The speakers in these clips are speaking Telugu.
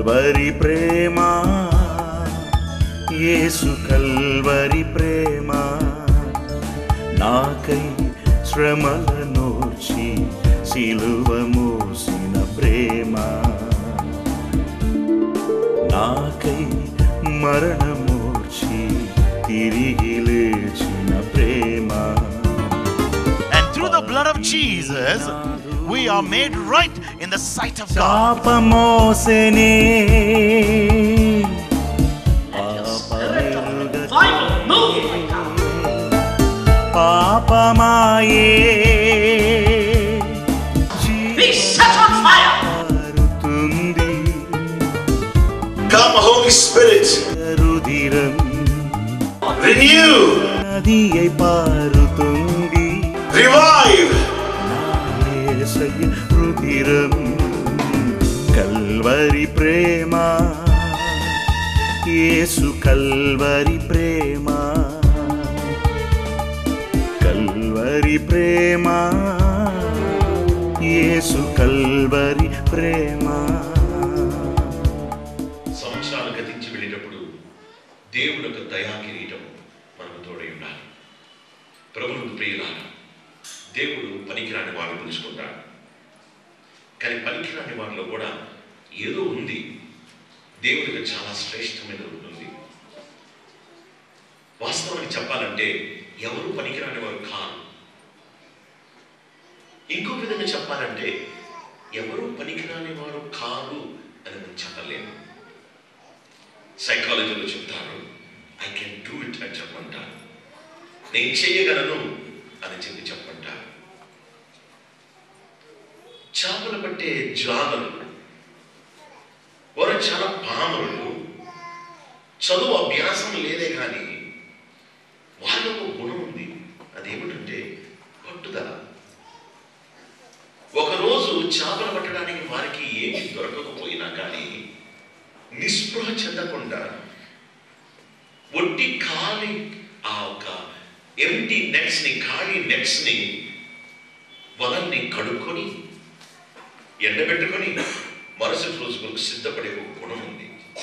కల్వరి ప్రేమ యేసు కల్వరి ప్రేమ నాకై శ్రమలనోర్చి సిలువ మోసిన ప్రేమ నాకై మరణమోర్చి తిరిగి లేచిన ప్రేమ And through the blood of Jesus, we are made right in the sight of God. పాపమోసెనే Bible, move right now. పాపమాయే Be set on fire. జీవారుతుంది Come, Holy Spirit, రుధిరం renew, నది అయి పారుతుంది revive. యేసయ్య రుధిరం కల్వరి ప్రేమ యేసు కల్వరి ప్రేమ కల్వరి ప్రేమ యేసు కల్వరి ప్రేమ సంవత్సరాలు గతించి వెళ్ళేటప్పుడు దేవుడు యొక్క దయా కిరీటం మనకు తోడై ఉండాలి ప్రభువుకు ప్రియులారా దేవుడు పనికిరాని వాడిని పిలుచుకుంటాడు కానీ పనికిరాని వాడిలో కూడా ఏదో ఉంది దేవుడికి చాలా శ్రేష్టమైన ఉంటుంది వాస్తవానికి చెప్పాలంటే ఎవరు పనికిరాని వారు కాదు ఇంకో విధంగా చెప్పాలంటే ఎవరు పనికిరాని వారు కాదు అని మనం చెప్పలేము సైకాలజీలో చెప్తారు ఐ కెన్ డూ ఇట్ అని చెప్పంటారు నేను చేయగలను అని చెప్పి చెప్పంటారు చేపలు పట్టే జాలలు వారు చాలా పామరులు చదువు అభ్యాసం లేదే కానీ వాళ్ళకు ఒక గుణం ఉంది అదేమిటంటే పట్టుదల ఒకరోజు చేపలు పట్టడానికి వారికి ఏమి దొరకకపోయినా కానీ నిస్పృహ చెందకుండా ఒట్టి ఖాళీ ఆ ఒక ఎంటీ నెట్స్ ని ఖాళీ నెట్స్ ని వలల్ని కడుక్కొని ఎండబెట్టుకొని మరుసటి రోజులకు సిద్ధపడే ఒక గుణం ఉంది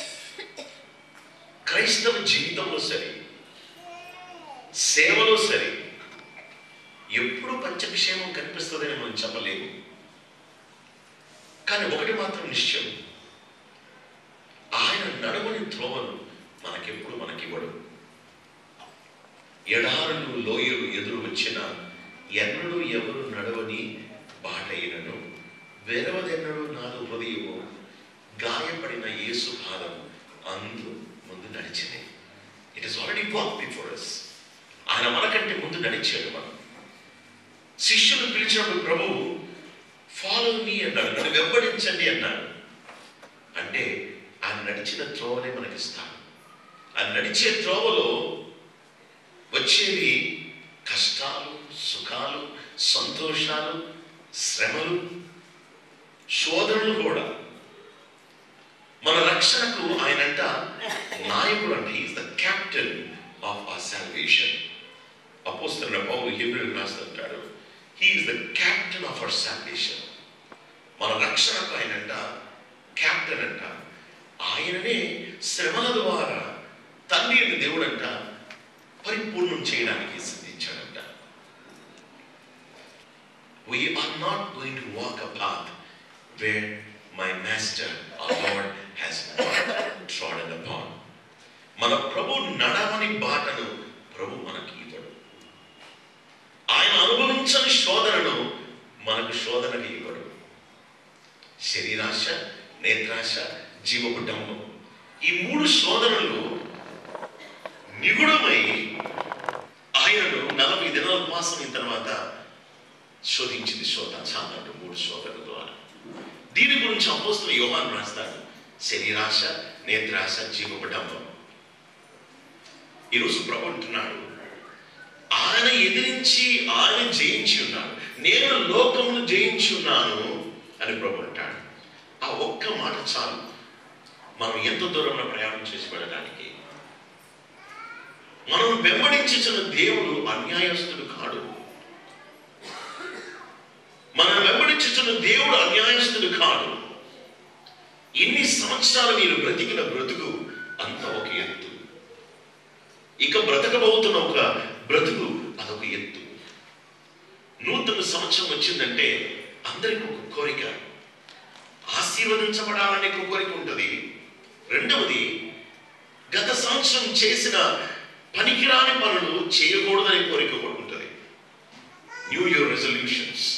క్రైస్తవ జీవితంలో సరే సేవలో సరే ఎప్పుడు పంచక్షేమం కనిపిస్తుందని మనం చెప్పలేము కానీ ఒకటి మాత్రం నిశ్చయం ఆయన నడవని త్రోవను మనకెప్పుడు మనకివ్వడు ఎడారులు లోయలు ఎదురు వచ్చిన ఎన్నడూ ఎవరు నడవని బాటైనను వెరవదెన్నడూ నాదు హృదయము గాయపడిన యేసు పాదం అందు ముందు నడిచింది it is already walk before us ఆయన మనకంటే ముందు నడిచాడు మనం శిష్యులు పిలిచినప్పుడు ప్రభు ఫాలో మీ అన్నాడు నన్ను వెంబడించండి అన్నాడు అంటే ఆయన నడిచిన త్రోవనే మనకిస్తాడు ఆయన నడిచే త్రోవలో వచ్చేవి కష్టాలు సుఖాలు సంతోషాలు శ్రమలు శోధనలు కూడా మన రక్షణకు ఆయనంట నాయకుడు అంటే is the captain of our salvation అపోస్తున్న పౌరు హిబ్రిల్ రాస్తుంటాడు he is the captain of our salvation మన రక్షణకు ఆయనంట క్యాప్టెన్ అంట ఆయననే శ్రమల ద్వారా తండ్రి అని దేవుడంట పరిపూర్ణం చేయడానికి సిద్ధించాడంట We are not going to walk a path where my master, our Lord, has not trodden upon. మన ప్రభు నడవని బాటను ప్రభు మనకి ఇవ్వడు ఆయన అనుభవించని శోధనను మనకు శోధనకి ఇవ్వడు శరీరాశ నేత్రాశ జీవపుటంలో ఈ మూడు శోధనలు నిగుణమై ఆయనను నలభై దినాల ఉపవాసం తర్వాత శోధించింది శోధ చాలంటూ మూడు శోధనల ద్వారా దీని గురించి అపోస్తున్న యోహాన్ రాస్తాడు శరీరాశ నేత్రాశ జీవపటంలో ఈరోజు ప్రభు అంటున్నాడు ఆయన ఎదిరించి ఆయన జయించి ఉన్నాడు నేను లోకమును జయించి ఉన్నాను అని ప్రభు అంటాడు ఆ ఒక్క మాట చాలు మనం ఎంత దూరంలో ప్రయాణం చేసి వెళ్ళడానికి మనం వెంబడించిన దేవుడు అన్యాయస్తుడు కాడు మనం వెంబడించుచున్న దేవుడు అన్యాయస్తుడు కాడు ఇన్ని సంవత్సరాలు మీరు బ్రతికిన బ్రతుకు అంత ఒక ఎత్తు ఇక బ్రతకబోతున్న ఒక బ్రతుకు అదొక ఎత్తు నూతన సంవత్సరం వచ్చిందంటే అందరికి ఒక కోరిక ఆశీర్వదించబడాలనే ఒక కోరిక ఉంటుంది రెండవది గత సంవత్సరం చేసిన పనికిరాని పనులు చేయకూడదనే కోరిక కూడా ఉంటుంది న్యూ ఇయర్ రెజల్యూషన్స్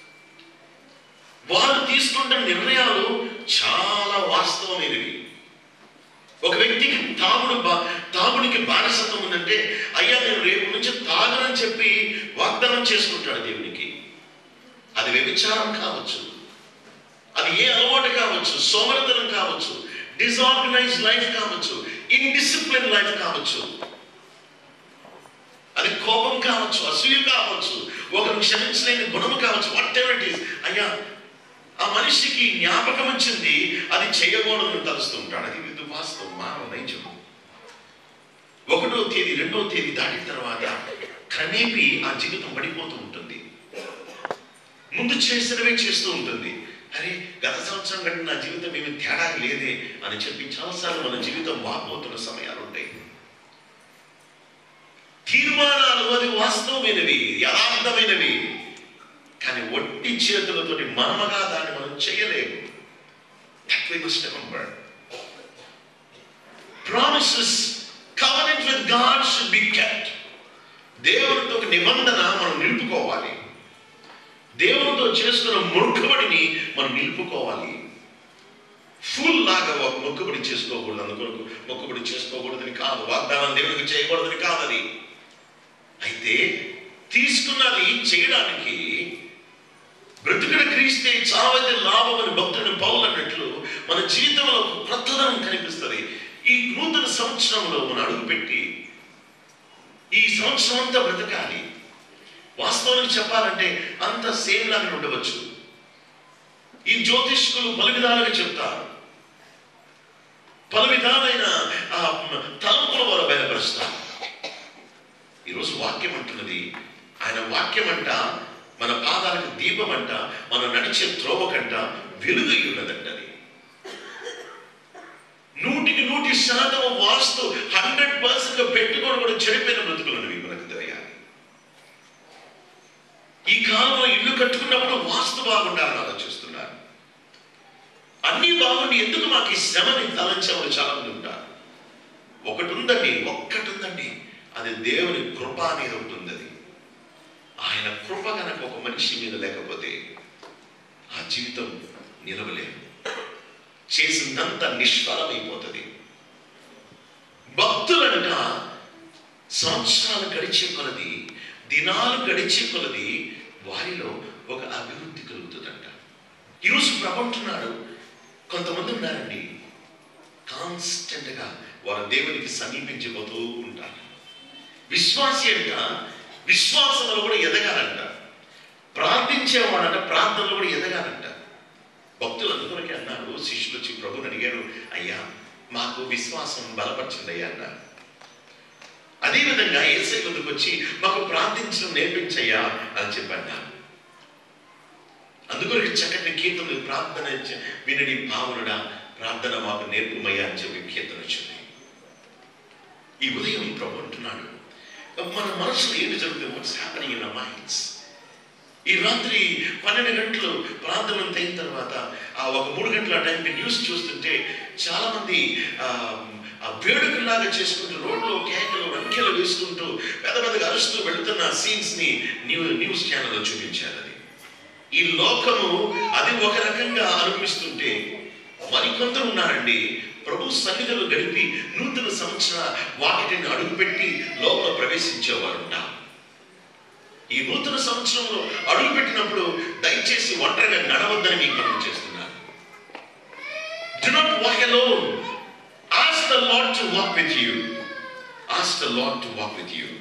వారు తీసుకుంటున్న నిర్ణయాలు చాలా వాస్తవమైనవి ఒక వ్యక్తికి తాగుడు బా- తాగుడికి బానిసత్వం ఉందంటే అయ్యా నేను రేపు నుంచి తాగనని చెప్పి వాగ్దానం చేసుకుంటాడు దేవునికి అది వ్యభిచారం కావచ్చు అది ఏ అలవాటు కావచ్చు సోమరతనం కావచ్చు డిసార్గనైజ్ లైఫ్ కావచ్చు ఇన్డిసిప్లిన్ లైఫ్ కావచ్చు అది కోపం కావచ్చు అసూయ కావచ్చు ఒకరు క్షమించలేని గుణము కావచ్చు వాట్ ఎవర్ ఇట్ ఈస్ అయ్యా ఆ మనిషికి జ్ఞాపకం వచ్చింది అది చేయకూడదని తలుస్తుంటాడు అది ఇది వాస్తవం మానవ నైజం ఒకటో తేదీ రెండో తేదీ దాటిన తర్వాత క్రమేపీ ఆ జీవితం పడిపోతూ ఉంటుంది ముందు చేసినవే చేస్తూ ఉంటుంది అరే గత సంవత్సరం కంటే నా జీవితం ఏమి తేడా లేదే అని చెప్పి చాలాసార్లు మన జీవితం వాపోతున్న సమయాలు ఉంటాయి తీర్మానాలు అది వాస్తవమైనవి యథార్థమైనవి కానీ ఒట్టి చేతులతోటి మనమగా దాన్ని మనం చేయలేము That we must remember. Promises, covenant with God should be kept. దేవునితో ఒక నిబంధన మనం నిలుపుకోవాలి దేవునితో చేసుకున్న మొక్కుబడిని మనం నిలుపుకోవాలి ఫుల్ లాగా ఒక మొక్కుబడి చేసుకోకూడదు అందుకొరకు మొక్కుబడి చేసుకోకూడదని కాదు వాగ్దానం దేవునికి చేయకూడదని కాదని అయితే తీసుకున్నది చేయడానికి బ్రతుకుడు క్రీస్తే చావైతే లాభం అని భక్తుడిని పౌలు అన్నట్లు మన జీవితంలో ఒక క్రొత్తదనం కనిపిస్తుంది ఈ నూతన సంవత్సరంలో మనం అడుగుపెట్టి ఈ సంవత్సరం అంతా బ్రతకాలి వాస్తవానికి చెప్పాలంటే అంత సేమ్ లాగా ఉండవచ్చు ఈ జ్యోతిష్కులు పలు విధాలుగా చెప్తారు పలు విధాలైన ఆ, తలంపుల వారు బయలుపరుస్తారు ఈరోజు వాక్యం అంటున్నది ఆయన వాక్యం అంట మన పాదాలకు దీపం అంట మనం నడిచే త్రోవ కంట వెలుగు ఉన్నదంటది నూటికి నూటి శాతం వాస్తు హండ్రెడ్ పర్సెంట్ పెట్టుకొని కూడా చెడిపోయిన బ్రతుకులనివి మనకు తెలియాలి ఈ కాలంలో ఇల్లు కట్టుకున్నప్పుడు వాస్తు బాగుండాలని ఆలోచిస్తున్నారు అన్నీ బాగుండి ఎందుకు మాకు ఈ శ్రమని తలంచేవాళ్ళు చాలా మంది ఉంటారు ఒకటి ఉందండి ఒక్కటి ఉందండి అది దేవుని కృప అనేది ఒకటి ఉంది అది. ఆయన కృప కనుక ఒక మనిషి మీద లేకపోతే ఆ జీవితం నిలవలేదు చేసిందంతా నిష్ఫలమైపోతుంది భక్తులంట సంవత్సరాలు గడిచే కొలది దినాలు గడిచే కొలది వారిలో ఒక అభివృద్ధి కలుగుతుందంట ఈరోజు ప్రభు అంటున్నాడు కొంతమంది ఉన్నారండి కాన్స్టెంట్ గా వారు దేవునికి సమీపించిపోతూ ఉంటారు విశ్వాసి అంట విశ్వాసంలో కూడా ఎదగాలంట ప్రార్థించేవాడంట ప్రార్థనలో కూడా ఎదగాలంట భక్తులు అందుకొరకే అన్నారు శిష్యులు వచ్చి ప్రభుని అడిగారు అయ్యా మాకు విశ్వాసం బలపరచండి అయ్యా అన్నారు అదేవిధంగా ఏసై ముందుకు వచ్చి మాకు ప్రార్థించడం నేర్పించయ్యా అని చెప్పాను అందుకొరకు చక్కటి కీర్తనలు ప్రార్థన చే- వినడి పావునుడా ప్రార్థన మాకు నేర్పుమయ్యా అని చెప్పి కీర్తన వచ్చింది ఈ ఉదయం ప్రభు అంటున్నాడు మన మనసులో ఏంటి జరుగుతుంది వాట్స్ హ్యాపెనింగ్ ఇన్ మైండ్స్ ఈ రాత్రి పన్నెండు గంటలు ప్రార్థన అంతా అయిన తర్వాత ఆ ఒక మూడు గంటల ఆ టైంకి న్యూస్ చూస్తుంటే చాలా మంది ఆ, ఆ వేడుకలాగా చేసుకుంటూ రోడ్లో కేకలు రంకెలు వేసుకుంటూ పెద్ద పెద్దగా అరుస్తూ వెళుతున్న సీన్స్ ని న్యూ న్యూస్ ఛానల్లో చూపించారు అది ఈ లోకము అది ఒక రకంగా అనుభవిస్తుంటే మరికొందరు ఉన్నారండి ప్రభు సన్నిధిలో గడిపి నూతన సంవత్సర వాకిటిని అడుగుపెట్టి లోపల ప్రవేశించేవారు ఉన్నారు ఈ నూతన సంవత్సరంలో అడుగుపెట్టినప్పుడు దయచేసి ఒంటరిగా నడవద్దని మీకు మనం చేస్తున్నాను do not walk alone ask the lord to walk with you ask the lord to walk with you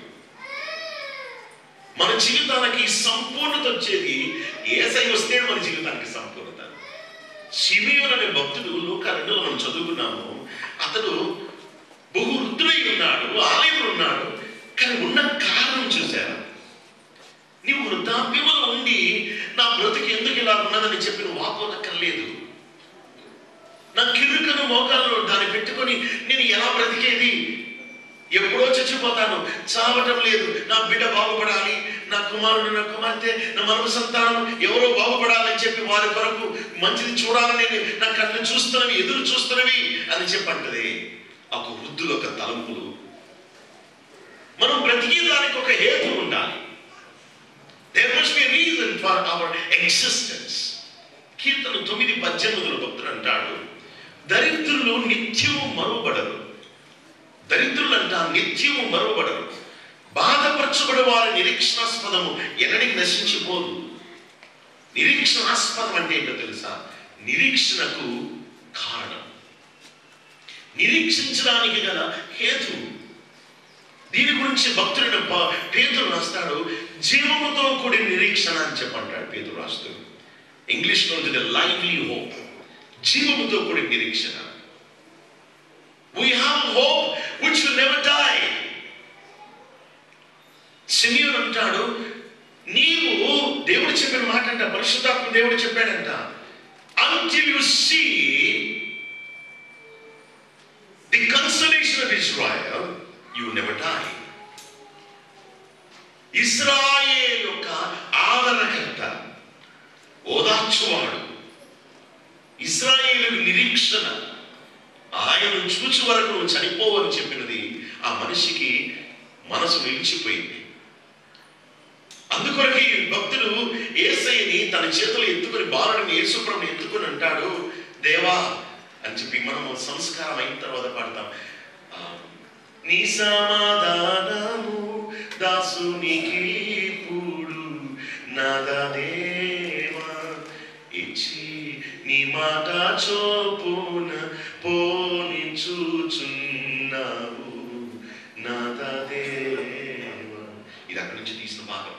మన జీవితానికి సంపూర్ణత వచ్చేది ఏసై వస్తే మన జీవితానికి సంపూర్ణత శిమియోన్ అనే భక్తుడు లోక రెండులో మనం చదువుకున్నాము అతడు బహు వృద్ధుడై ఉన్నాడు ఆలయంలో ఉన్నాడు కానీ ఉన్న కారణం చూశారు నీవు వృద్ధాప్యములో ఉండి నా బ్రతుకు ఎందుకు ఇలా ఉన్నదని చెప్పి నువ్వు వాపోనక్కర్లేదు నా కిరుకను మోకాలను దాన్ని పెట్టుకొని నేను ఎలా బ్రతికేది ఎప్పుడో చచ్చిపోతాను చావటం లేదు నా బిడ్డ బాగుపడాలి నా కుమారుడు నా కుమార్తె నా మనవ సంతానం ఎవరో బాగుపడాలని చెప్పి వారి కొరకు మంచిది చూడాలని నా కళ్ళు చూస్తున్నవి ఎదురు చూస్తున్నవి అని చెప్పంటది ఒక వృద్ధుల ఒక తలంపులు మనం బ్రతికేదానికి ఒక హేతు ఉండాలి there must be reason for our existence కీర్తన తొమ్మిది పద్దెనిమిదిలో భక్తుడు అంటాడు దరిద్రులు నిత్యము మరువబడరు దరిద్రులు అంట నిత్యము మరువబడరు బాధపరచబడే వారి నిరీక్షణాస్పదము ఎన్నడికి నశించిపోదు నిరీక్షణాస్పదం అంటే ఏంటో తెలుసా నిరీక్షణకు కారణం నిరీక్షించడానికి గల హేతు దీని గురించి భక్తుడైన ప- పేతురు రాస్తాడు జీవముతో కూడిన నిరీక్షణ అని చెప్పంటాడు పేతురు రాస్తూ ఇంగ్లీష్లో ఉంటుంది లైవ్లీ హోప్ జీవముతో కూడిన నిరీక్షణ we have hope which will never die Simeon అంటాడు నీవు దేవుడు చెప్పిన మాట అంట పరిశుద్ధాత్మ దేవుడు చెప్పాడంట until you see the consolation of Israel you never die Israel యొక్క ఆదరణకర్త ఓదార్చువాడు ఇస్రాయేలు నిరీక్షణ ఆయన చూచి వరకు నువ్వు చనిపోవని చెప్పినది ఆ మనిషికి మనసు నిలిచిపోయింది అందుకొరకు ఈ భక్తుడు ఏసైని తన చేతులు ఎత్తుకొని బాలుడిని యేసుప్రభుని ఎత్తుకొని అంటాడు దేవా అని చెప్పి మనము సంస్కారం అయిన తర్వాత పాడతాం ఆ, నీ సమాధానము దాసునికి ఇప్పుడు నాదదేవా ఇచ్చి నీ మాట చోపున పోని చూచున్నావు నాదదేవా ఇది అక్కడి నుంచి తీసిన భాగం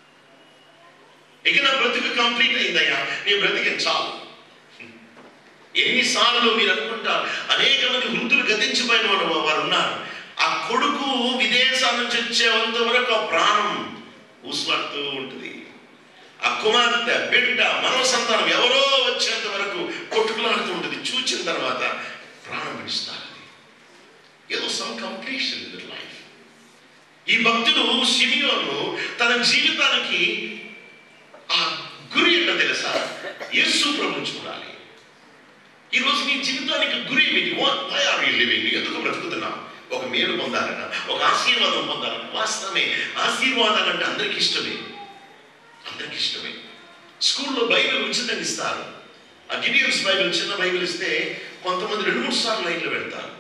ఇక నా బ్రతుకు కంప్లీట్ అయిందయ్యా నీ బ్రతికి చాలు ఎన్నిసార్లు మీరు అనుకుంటారు అనేక మంది వృద్ధులు గతించిపోయిన వారు వారు ఉన్నారు ఆ కొడుకు విదేశాల నుంచి వచ్చేంత వరకు ఆ ప్రాణం ఊసులాడుతూ ఉంటుంది ఆ కుమార్తె బిడ్డ మనవ సంతానం ఎవరో వచ్చేంత వరకు కొట్టుకులాడుతూ ఉంటుంది చూచిన తర్వాత ప్రాణం విడుస్తారు అది ఏదో సమ్ కంప్లీషన్ ఇన్ లైఫ్ ఈ భక్తుడు సిమియోను తన జీవితానికి ఆ గురి ఏంటో తెలుసా యేసు ప్రభుని చూడాలి ఈ రోజు నీ జీవితానికి గురి ఏమిటి వై ఆర్ యూ లివింగ్ ఎందుకు బ్రతుకుతున్నావు ఒక మేలు పొందాలన్న ఒక ఆశీర్వాదం పొందాలన్న వాస్తవమే ఆశీర్వాదాలు అంటే అందరికి ఇష్టమే అందరికి ఇష్టమే స్కూల్లో బైబిల్ ఉచితంగా ఇస్తారు ఆ గిడియన్స్ బైబిల్ చిన్న బైబిల్ ఇస్తే కొంతమంది రెండు మూడు సార్లు లైన్లో పెడతారు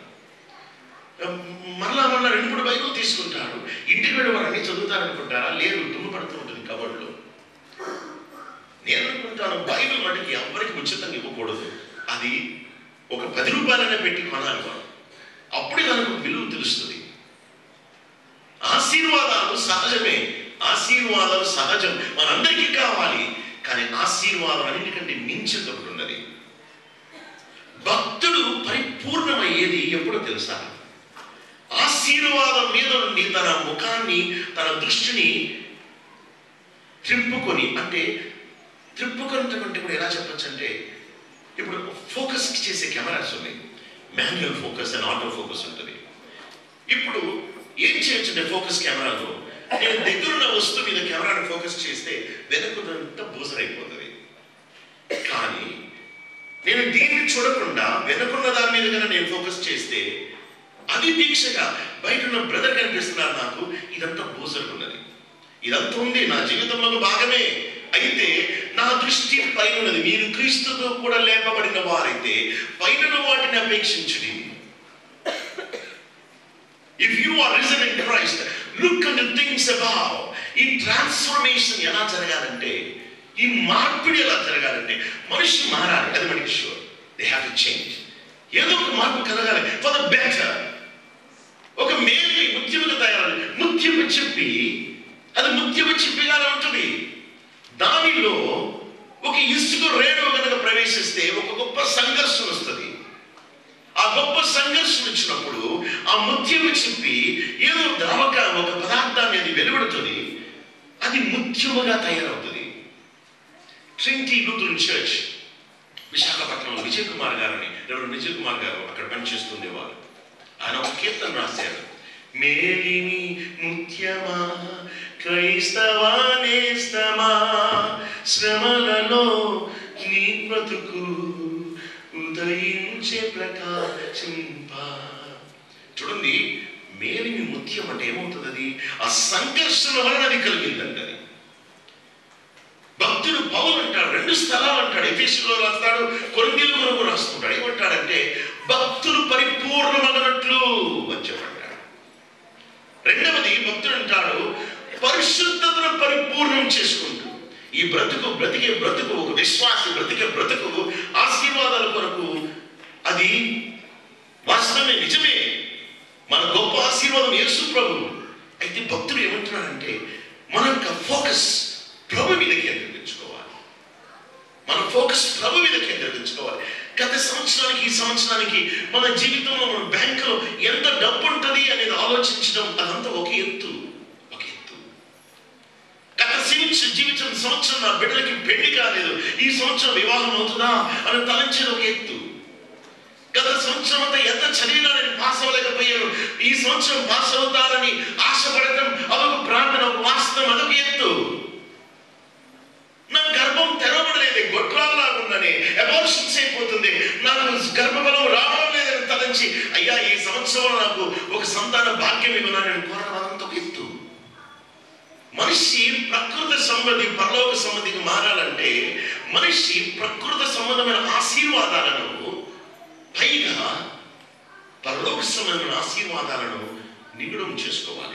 మరలా మరలా రెండు మూడు బైబిల్ తీసుకుంటారు ఇంటికి వెళ్ళి వారు అన్ని చదువుతారనుకుంటారా లేదు దుమ్ము పడుతూ ఉంటుంది కబడ్లో నేను అనుకుంటాను బైబిల్ మటుకి ఎవరికి ఉచితంగా ఇవ్వకూడదు అది ఒక పది రూపాయలనే పెట్టి కొనాలి మనం అప్పుడే దానికి విలువ తెలుస్తుంది ఆశీర్వాదాలు సహజమే ఆశీర్వాదాలు సహజం మనందరికీ కావాలి కానీ ఆశీర్వాదం అన్నిటికంటే మించింది ఒకటి ఉన్నది భక్తుడు పరిపూర్ణమయ్యేది ఎప్పుడో తెలుసా ఆశీర్వాదం మీద నుండి తన ముఖాన్ని తన దృష్టిని త్రిప్పుకొని అంటే త్రిప్పుకుంటే కూడా ఎలా చెప్పొచ్చు అంటే ఇప్పుడు ఫోకస్ చేసే కెమెరాస్ ఉన్నాయి manual focus and auto focus ఉంటుంది ఇప్పుడు ఏం చేయొచ్చు అంటే ఫోకస్ కెమెరాలో నేను దగ్గరున్న వస్తువు మీద కెమెరాను ఫోకస్ చేస్తే వెనకుదంతా బూజర్ అయిపోతుంది కానీ నేను దీన్ని చూడకుండా వెనకున్న దాని మీద కన్నా నేను ఫోకస్ చేస్తే అది దీక్షగా బయట ఉన్న బ్రదర్ కనిపిస్తున్నారు నాకు ఇదంతా బూజర్ ఉన్నది ఇదంతా ఉంది నా జీవితంలో ఒక భాగమే అయితే నా దృష్టి పైన ఉన్నది మీరు క్రీస్తుతో కూడా లేపబడిన వారైతే పైన వాటిని అపేక్షించుడి if you are risen in Christ look at things above ఈ ట్రాన్స్ఫర్మేషన్ ఎలా జరగాలంటే ఈ మార్పిడి ఎలా జరగాలంటే మనిషి మారాలి అది మనకి sure they have to change ఏదో ఒక మార్పు కలగాలి ఫర్ ద బెటర్ ఒక మేలుని ముత్యముగా తయారు ముత్యము చెప్పి అది ముత్యము చెప్పిగానే ఉంటుంది దానిలో ఒక ఇసుక రేణువు కనుక ప్రవేశిస్తే ఒక గొప్ప సంఘర్షణ వస్తుంది ఆ గొప్ప సంఘర్షణ వచ్చినప్పుడు ఆ ముత్యము చెప్పి ఏదో ద్రవక ఒక పదార్థాన్ని అది వెలువడుతుంది అది ముత్యముగా తయారవుతుంది ట్రింటీ లూథరన్ చర్చ్ విశాఖపట్నంలో విజయ్ కుమార్ గారని రెవరెండ్ విజయ్ కుమార్ గారు అక్కడ పనిచేస్తుండేవారు ఆయన ఒక కీర్తన రాశారు మేలిమి ముత్యమా క్రైస్తవా నేస్తమా శ్రమలలో నీ బ్రతుకు ఉదయించే ప్రకాశింప చూడండి మేలిమి ముత్యం అంటే ఏమవుతుంది అది ఆ సంఘర్షణ వలన అది కలిగిందంట అది భక్తుడు పౌలు అంటాడు రెండు స్థలాలు అంటాడు ఎఫీసులో రాస్తాడు కొరింథీయుల కొరకు రాస్తుంటాడు ఏమంటాడంటే భక్తులు పరిపూర్ణమగనట్లు అని చెప్పంటాడు రెండవది భక్తుడు అంటాడు పరిశుద్ధతను పరిపూర్ణం చేసుకుంటూ ఈ బ్రతుకు బ్రతికే బ్రతుకు ఒక విశ్వాసి బ్రతికే బ్రతుకు ఆశీర్వాదాల కొరకు అది వాస్తవమే నిజమే మన గొప్ప ఆశీర్వాదం యేసు ప్రభు అయితే భక్తుడు ఏమంటున్నాడంటే మన యొక్క ఫోకస్ ప్రభు మీద కేంద్రీకరించుకోవాలి మన ఫోకస్ ప్రభు మీద కేంద్రీకరించుకోవాలి గత సంవత్సరానికి ఈ సంవత్సరానికి మన జీవితంలో మన బ్యాంకులో ఎంత డబ్బు ఉంటుంది అనేది ఆలోచించడం అదంతా ఒక ఎత్తు ఒక ఎత్తు గత జీవించ జీవితం సంవత్సరం నా బిడ్డలకి పెళ్లి కాలేదు ఈ సంవత్సరం వివాహం అవుతుందా అని తలంచేది ఒక ఎత్తు గత సంవత్సరం అంతా ఎంత చదివినా నేను పాస్ అవ్వలేకపోయాను ఈ సంవత్సరం పాస్ అవుతానని ఆశపడటం అదొక ప్రార్థన ఒక వాస్తవం అదొక ఎత్తు నా గర్భం తెరవబడలేదు గొడ్రాల్లా ఉందని అబార్షన్స్ అయిపోతుంది నాకు గర్భఫలం రావడం లేదని తలంచి అయ్యా ఈ సంవత్సరం నాకు ఒక సంతాన భాగ్యం ఇవ్వనా నేను కోరడం అదంతా ఒక ఎత్తు మనిషి ప్రకృతి సంబంధి పరలోక సంబంధికి మారాలంటే మనిషి ప్రకృతి సంబంధమైన ఆశీర్వాదాలను పైగా పరలోక సంబంధమైన ఆశీర్వాదాలను నిగుడం చేసుకోవాలి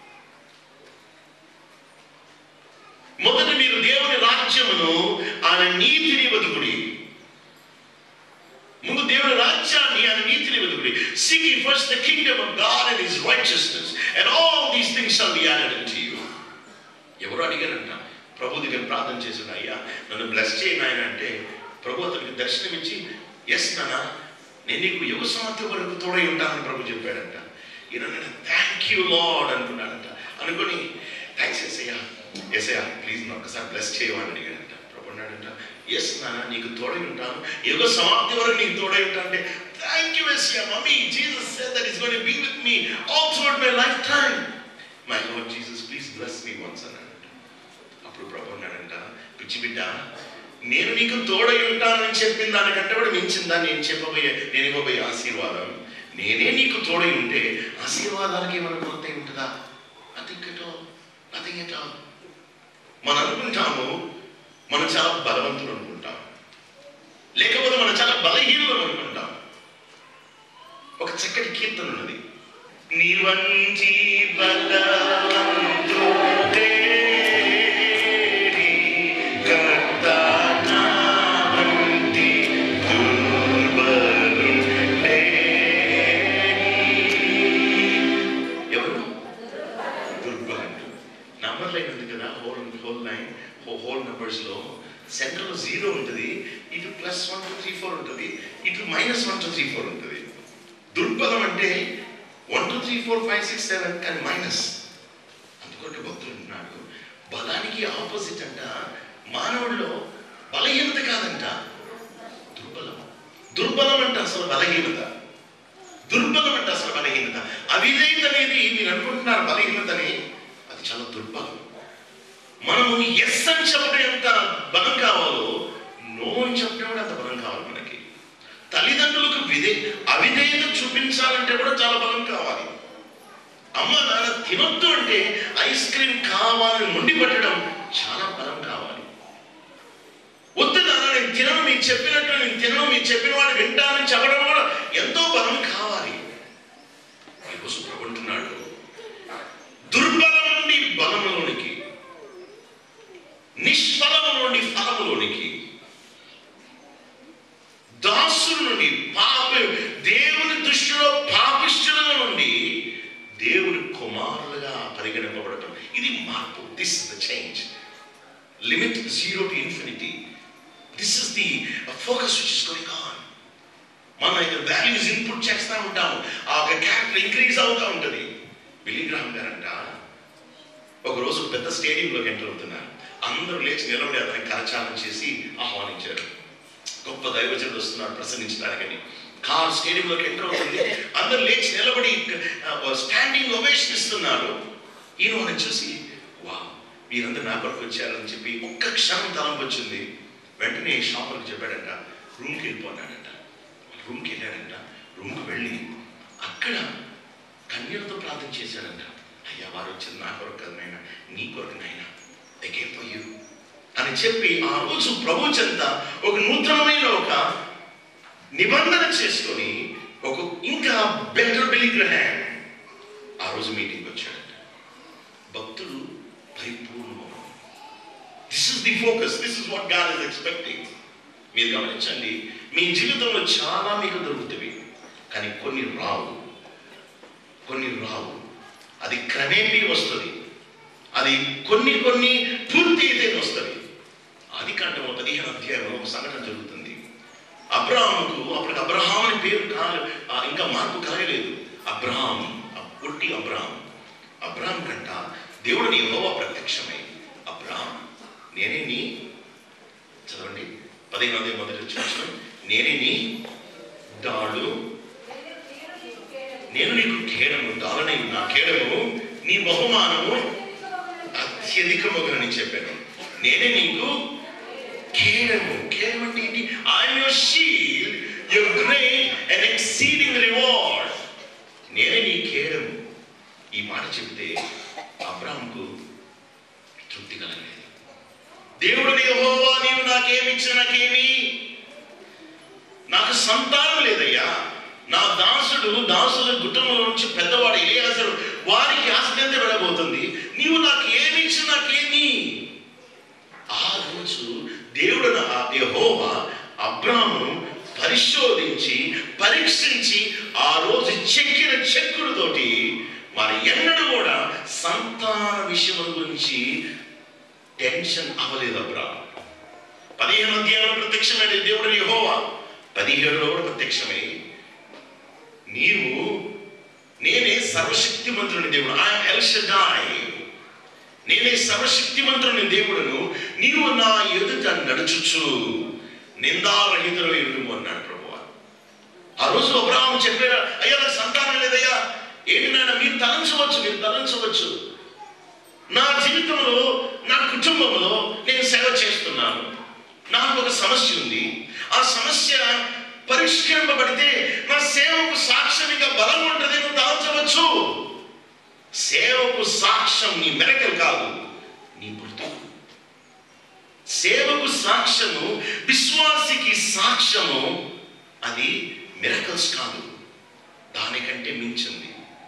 మొదట మీరు దేవుని రాజ్యమును ఆయన నీతిని బతుకుడి ముందు దేవుని రాజ్యాన్ని ఆయన నీతిని వెతుకుడి seek first the kingdom of God and his righteousness and all these things shall be added to you ఎవరు అడిగారంట ప్రభు దగ్గర ప్రార్థన చేసిన అయ్యా నన్ను బ్లెస్ చేయి నాయన అంటే ప్రభు అతనికి దర్శనం ఇచ్చి ఎస్ నాన్న నేను నీకు యువ సమాప్తి వరకు తోడై ఉంటానని ప్రభు చెప్పాడంట ఈయన థ్యాంక్ యూ లాడ్ అనుకున్నాడంట అనుకొని థ్యాంక్స్ ఎస్ఐయా ఎస్ఐయా ప్లీజ్ నాకు ఒకసారి బ్లెస్ చేయమని అడిగాడంట ప్రభు అన్నాడంట ఎస్ నాన్న నీకు తోడై ఉంటాను యుగ సమాప్తి వరకు నీకు తోడై ఉంటాను అంటే థ్యాంక్ యూ ఎస్ఐయా mummy Jesus said that is going to be with me all throughout my lifetime my Lord Jesus please bless me once అన్నాడంట అప్పుడు ప్రభు అన్నాడంట పిచ్చి బిడ్డ నేను నీకు తోడై ఉంటానని చెప్పిన దానికంటే కూడా మించిందా నేను చెప్పబోయే నేను ఇవ్వబోయే ఆశీర్వాదం నేనే నీకు తోడై ఉంటే ఆశీర్వాదాలకి ఏమైనా కొరత ఉంటుందా nothing at all nothing at all మనం అనుకుంటాము మనం చాలా బలవంతులు అనుకుంటాం లేకపోతే మనం చాలా బలహీనులు అనుకుంటాం ఒక చక్కటి కీర్తన ఉన్నది నీ వంటి బలవంతుడేడి కర్త నా వంటి దుర్బలుడేడి. ఎవరు దుర్బలుడు నంబర్ లైన్ ఉంది కదా whole whole line whole numbers లో సెంటర్ లో జీరో ఉంటుంది ఇటు plus one two three four ఉంటుంది ఇటు minus one two three four ఉంటుంది దుర్బలం అంటే one two three four five six seven కానీ మైనస్ అందుకంటే భక్తులు అంటున్నాడు బలానికి ఆపోజిట్ అంట మానవుల్లో బలహీనత కాదంట దుర్బలం దుర్బలం అంటే అసలు బలహీనత దుర్బలం అంటే అసలు బలహీనత అవిధేయత అనేది మీరు అనుకుంటున్నారు బలహీనతని అది చాలా దుర్బలం మనము ఎస్ అని చెప్పడం ఎంత బలం కావాలో నో అని చెప్పడం కూడా అంత బలం కావాలి మనకి తల్లిదండ్రులకు విధే అవిధేయత చూపించాలంటే కూడా చాలా బలం కావాలి అమ్మ నాన్న తినొద్దు అంటే ఐస్ క్రీమ్ కావాలని మొండి పట్టడం చాలా బలం కావాలి వద్దు నాన్న నేను తినను మీకు చెప్పినట్టు నేను తినను మీకు చెప్పిన వాడు వింటానని చెప్పడం కూడా ఎంతో బలం కావాలి ఈరోజు ప్రభు అంటున్నాడు దుర్బలం నుండి బలములోనికి నిష్ఫలము నుండి ఫలములోనికి దాసుల నుండి పాప దేవుని దృష్టిలో పాపిష్టుల నుండి దేవుని కుమారులుగా పరిగణింపబడటం ఇది మార్పు this is the change limit zero to infinity this is the focus which is going on మనం వాల్యూస్ ఇన్పుట్ చేస్తూ ఉంటాము ఆ ఒక క్యారెక్టర్ ఇంక్రీజ్ అవుతూ ఉంటుంది బిలీగ్రామ్ గారంట ఒక రోజు పెద్ద స్టేడియంలోకి ఎంటర్ అవుతున్నారు అందరూ లేచి నిలబడి అతనికి కరచాలనం చేసి ఆహ్వానించారు గొప్ప గొప్ప దైవజనుడు వస్తున్నాడు ప్రసంగించడానికని కార్ స్టేడియంలోకి ఎంటర్ అవుతుంది అందరు లేచి నిలబడి స్టాండింగ్ ఒవేషన్ ఇస్తున్నారు ఈయన వాళ్ళని చూసి వా వీరందరూ నా కొరకు వచ్చారని చెప్పి ఒక్క క్షణం తలంపు వచ్చింది వెంటనే షాపులకు చెప్పాడంట రూమ్కి వెళ్ళిపోన్నాడంట రూమ్కి వెళ్ళాడంట రూమ్కి వెళ్ళి అక్కడ కన్యలతో ప్రార్థన చేశాడంట అయ్యా వారు వచ్చింది నా కొరకు కదా నాయన నీ కొరకు నాయన ఎగేం ఫర్ యూ అని చెప్పి ఆ రోజు ప్రభు చెంత ఒక నూతనమైన ఒక నిబంధన చేసుకొని ఒక ఇంకా బెటర్ బిలిగ్రహాం ఆ రోజు మీటింగ్ వచ్చాడంట భక్తులు పరిపూర్ణము this is the focus this is what God is expecting మీరు గమనించండి మీ జీవితంలో చాలా మీకు దొరుకుతాయి కానీ కొన్ని రావు కొన్ని రావు అది క్రమేపీ వస్తుంది అది కొన్ని కొన్ని పూర్తి అయితే వస్తుంది అది కంటే పదిహేను అధ్యాయంలో ఒక సంఘటన జరుగుతుంది అబ్రహాముకు అప్పటికి అబ్రహాం అని పేరు కాదు ఆ, ఇంకా మార్పు కలగలేదు అబ్రహాం ఆ పుట్టి అబ్రహాం అబ్రహాం కంట దేవుడు నీ హోవా ప్రత్యక్షమై అబ్రహాం నేనే నీ చదవండి పదిహేను అధ్యాయం మొదటి వచ్చిన నేనే నీ డాడు నేను నీకు ఖేడము దాలని నా ఖేడము నీ బహుమానము అత్యధికముగా చెప్పాను నేనే నీకు ఖేడము ఖేడం అంటే ఏంటి I'm your shield your great and exceeding reward నేనే నీ ఖేడము ఈ మాట చెప్తే అబ్రాహంకు తృప్తి కలగలేదు దేవుడు నీ యెహోవా నీవు నాకేమిచ్చిన నాకేమి నాకు సంతానం లేదయ్యా నా దాసుడు దాసుల కుటుంబంలో నుంచి పెద్దవాడు ఇలియాసరు వారికి ఆస్తి ఎంత వెళ్ళబోతుంది నీవు నాకు ఏమి ఇచ్చి నాకేమి ఆ రోజు దేవుడు నా- యెహోవా అబ్రాహ్మను పరిశోధించి పరీక్షించి ఆ రోజు చెక్కిన చెక్కులతోటి మరి ఎన్నడూ కూడా సంతాన విషయం గురించి టెన్షన్ అవ్వలేదు అబ్రాహ్మణ్ పదిహేను అధ్యాయంలో ప్రత్యక్షమైన దేవుడు యెహోవా పదిహేడులో కూడా ప్రత్యక్షమై నీవు నేనే సర్వశక్తిమంతుని దేవుడు ఐఎమ్ ఎల్షడాయ్ నేనే సర్వశక్తిమంతుని దేవుడును నీవు నా ఎదుట నడుచుచు నిందారహితులు ఎదురు అన్నాడు ప్రభువా ఆ రోజు అబ్రాహం చెప్పారా అయ్యా నాకు సంతానం లేదయ్యా ఏంటి నాయన మీరు తలంచవచ్చు మీరు తలంచవచ్చు నా జీవితంలో నా కుటుంబంలో నేను సేవ చేస్తున్నాను నాకు ఒక సమస్య ఉంది ఆ సమస్య పరిష్కరింపబడితే నా సేవకు సాక్ష్యంగా బలం ఉంటుంది నువ్వు తలంచవచ్చు సేవకు సాక్ష్యం నీ మెరకలు కాదు నీ బ్రతుకు సేవకు సాక్ష్యము విశ్వాసికి సాక్ష్యము అది మిరకల్స్ కాదు దానికంటే మించింది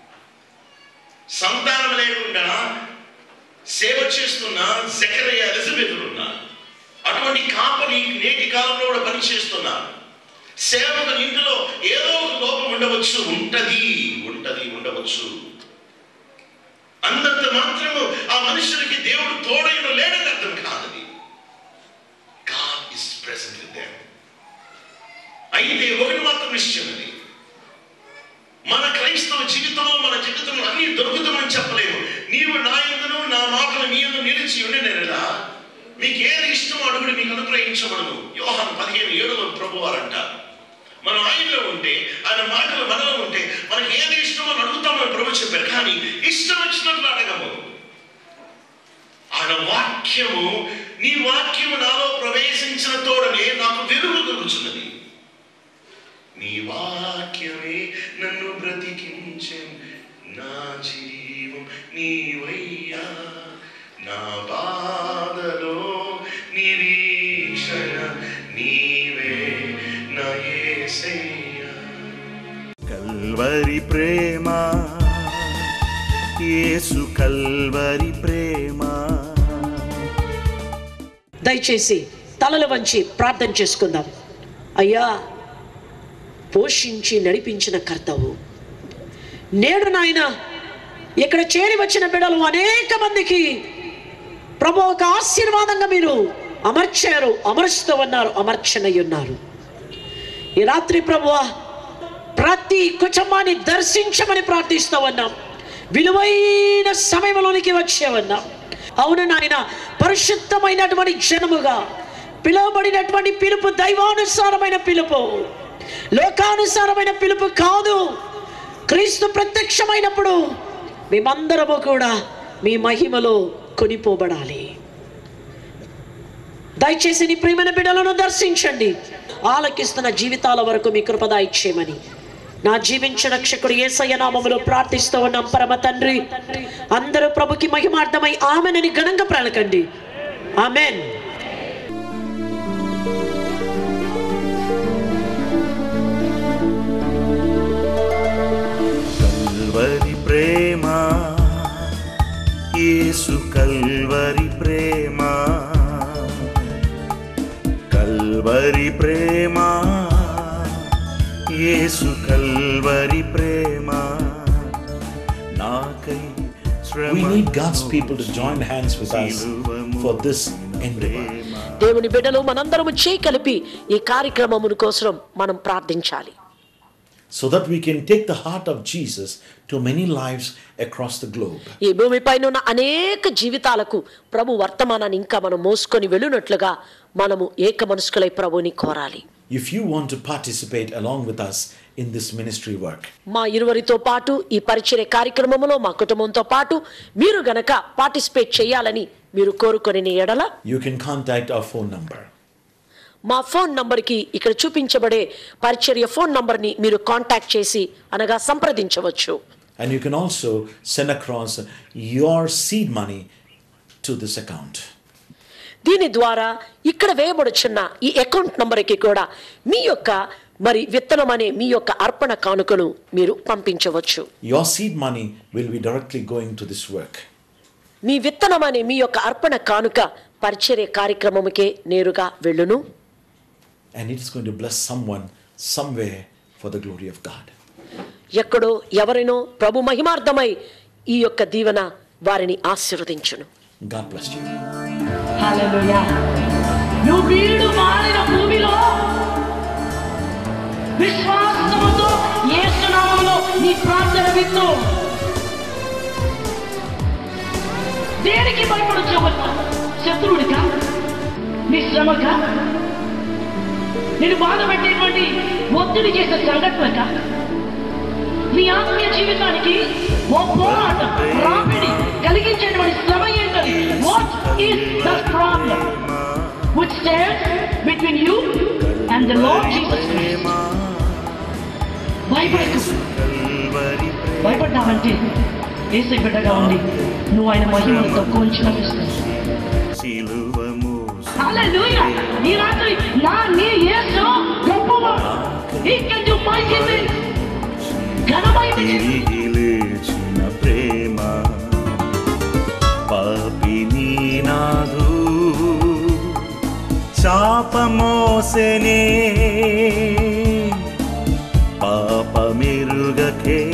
సంతానం లేకుండా సేవ చేస్తున్న జకరయ్య ఎలిజబెత్ ఉన్నారు అటువంటి కాపరి నేటి కాలంలో కూడా పనిచేస్తున్నారు సేవకు ఇంటిలో ఏదో ఒక లోపం ఉండవచ్చు ఉంటది ఉంటది ఉండవచ్చు అంతంత మాత్రము ఆ మనుషులకి దేవుడు తోడైన లేడని అర్థం కాదది God is present with them అయితే ఒకటి మాత్రం నిశ్చయం అది మన క్రైస్తవ జీవితంలో మన జీవితంలో అన్ని దొరుకుతామని చెప్పలేము నీవు నా ఎందును నా మాటలు నీ ఎందు నిలిచి ఉండేనేలా మీకు ఏది ఇష్టమో అడుగుడు మీకు అనుగ్రహించబడను యోహాన్ పదిహేను ఏడులో ప్రభు వారు అంటారు మనం ఆయనలో ఉంటే ఆయన మాటలు మనలో ఉంటే మనకి ఏది ఇష్టమో అని అడుగుతామని ప్రభు చెప్పారు కానీ ఇష్టం వచ్చినట్లు అడగము ఆయన వాక్యము నీ వాక్యము నాలో ప్రవేశించిన తోడనే నాకు వెలుగు దొరుకుతున్నది నీ వాక్యమే నన్ను బ్రతికించె నా జీవం నీవయ్యా నా బాధలో నిరీక్షణ నీవే నా యేసయ్యా కల్వరి ప్రేమ యేసు కల్వరి ప్రేమ దయచేసి తలలు వంచి ప్రార్థన చేసుకుందాం అయ్యా పోషించి నడిపించిన కర్తవు నేడు నాయన ఇక్కడ చేరి వచ్చిన బిడలు అనేక మందికి ప్రభు ఒక ఆశీర్వాదంగా మీరు అమర్చారు అమరుస్తూ ఉన్నారు అమర్చనై ఉన్నారు ఈ రాత్రి ప్రభువా ప్రతి కుటుంబాన్ని దర్శించమని ప్రార్థిస్తూ ఉన్నాం విలువైన సమయంలోనికి వచ్చే ఉన్నాం అవును నాయన పరిశుద్ధమైనటువంటి జనముగా పిలువబడినటువంటి పిలుపు దైవానుసారమైన పిలుపు లోకానుసారమైన పిలుపు కాదు క్రీస్తు ప్రత్యక్షమైనప్పుడు మేమందరము కూడా మీ మహిమలో కొనిపోబడాలి దయచేసి నీ ప్రియమైన బిడ్డలను దర్శించండి ఆలకిస్తున్న జీవితాల వరకు మీ కృపద ఇచ్చేయమని నా జీవించిన రక్షకుడు ఏసయ్య నామములో ప్రార్థిస్తూ ఉన్నాం పరమ తండ్రి అందరూ ప్రభుకి మహిమార్థమై ఆమెనని ఘనంగా ప్రలకండి ఆమెన్ కల్వరి ప్రేమ యేసు కల్వరి ప్రేమ కల్వరి ప్రేమ యేసు కల్వరి ప్రేమ నాకై We need God's people to join hands with us for this endeavor. దేవుని బిడ్డలు మనందరము చేయి కలిపి ఈ కార్యక్రమమును కోసం మనం ప్రార్థించాలి so that we can take the heart of Jesus to many lives across the globe. ఈ భూమిపైన ఉన్న అనేక జీవితాలకు ప్రభు వర్తమానాన్ని ఇంకా మనం మోసుకొని వెళ్ళినట్లుగా మనము ఏక మనసుకులై ప్రభుని కోరాలి If you want to participate along with us in this ministry work, మా ఇరువరితో పాటు ఈ పరిచయ కార్యక్రమంలో మా కుటుంబంతో పాటు మీరు గనక పార్టిసిపేట్ చేయాలని మీరు కోరుకొని ఎడల you can contact our phone number. మా ఫోన్ నంబర్కి ఇక్కడ చూపించబడే పరిచర్య ఫోన్ నంబర్ని మీరు కాంటాక్ట్ చేసి అనగా సంప్రదించవచ్చు And you can also send across your seed money to this account. దీని ద్వారా ఇక్కడ వేయబడుచున్న ఈ అకౌంట్ నంబర్కి కూడా మీ యొక్క మరి విత్తనం అనే మీ యొక్క అర్పణ కానుకను మీరు పంపించవచ్చు Your seed money will be directly going to this work. మీ విత్తనం అనే మీ యొక్క అర్పణ కానుక పరిచర్య కార్యక్రమముకే నేరుగా వెళ్ళును And it is going to bless someone somewhere for the glory of God. ఎక్కడో ఎవరినో ప్రభు మహిమార్థమై ఈ యొక్క దీవెన వారిని ఆశీర్వదించును God bless you. హల్లెలూయా నువ్వు వీడు మారిన భూమిలో విశ్వాసముతో యేసునామములో నీ ప్రార్థన విత్తు దేనికి భయపడచ్చు శత్రువుడికా నీ శ్రమక నేను బాధ పెట్టేటువంటి ఒత్తిడి చేసే సంఘటనక నీ ఆత్మీయ జీవితానికి ఓ పోరాటం రాపిడి కలిగించేటువంటి శ్రమ ఏంటది what is the problem which stands between you and the Lord Jesus Christ. భయపడకు కల్వరి భయపడ్డావంటే ఏసై బిడ్డగా ఉండి నువ్వు ఆయన మహిమను తక్కువ అంచనా వేస్తావు శిలువ మోసి హల్లెలూయా ఈ రాత్రి నా నీ యేసు గొప్పవాడు he can do mighty things ఘనమైన తిరిగి లేచిన ప్రేమ పాపిని నాదు చాపమోసెనే పాపమెరుగకే